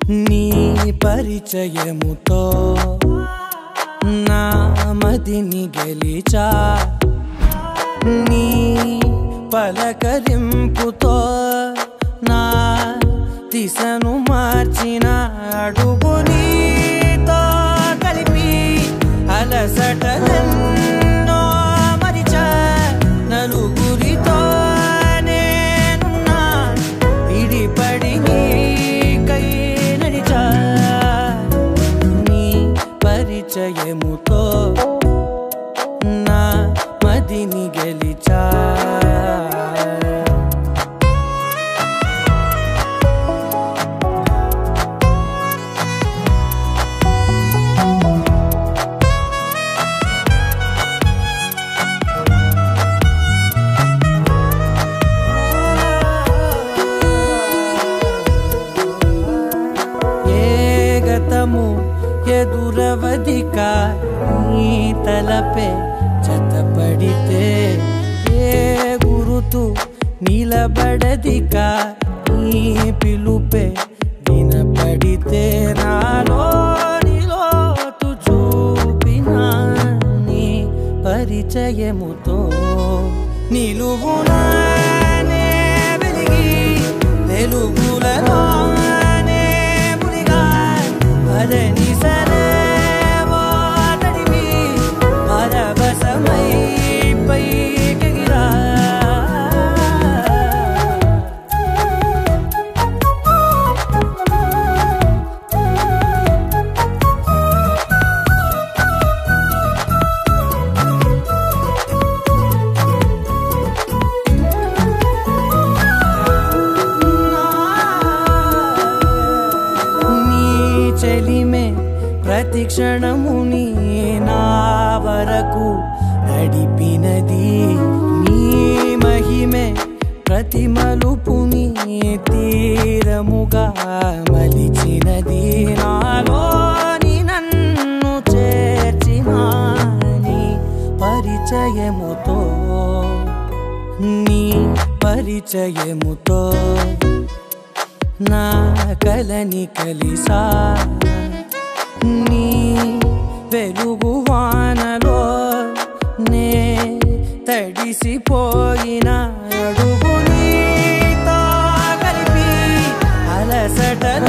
నీ పరిచయముతో నా మదిని గెలిచా నీ పలకరింపుతో నా దిశను మార్చిన అడుగు నీతో కలిపి అలసటలెన్నో మరిచా నలుగురితో నేనున్నా విడిపడి నీకై నడిచా నీ పరిచయముతో నా మదిని గెలిచా ఏ గతము ఎదురవదిక నీ తలపే జతపడితే ఏ గురుతు నిలబడదిక నీ పిలుపే వినపడితే నాలో నిలోటు చూపిన నీ పరిచయముతో నిలువునానే వెలిగి వెలుగులలోనే మునిగా అదని సరేవో నడివి పరవశమై పైకెగిరా నీ చెలిమే ప్రతి క్షణము నీ నా వరకు నడిపినది నీ మహిమే ప్రతి మలుపు నీ తీరముగా మలిచినది నాలోని నన్ను చేర్చిన నీ పరిచయముతో నీ పరిచయముతో నా కలని కలిసా నీ వెలుగు వానలో నే తడిసిపోయిన అడుగు నీతో కలిపి అలసటల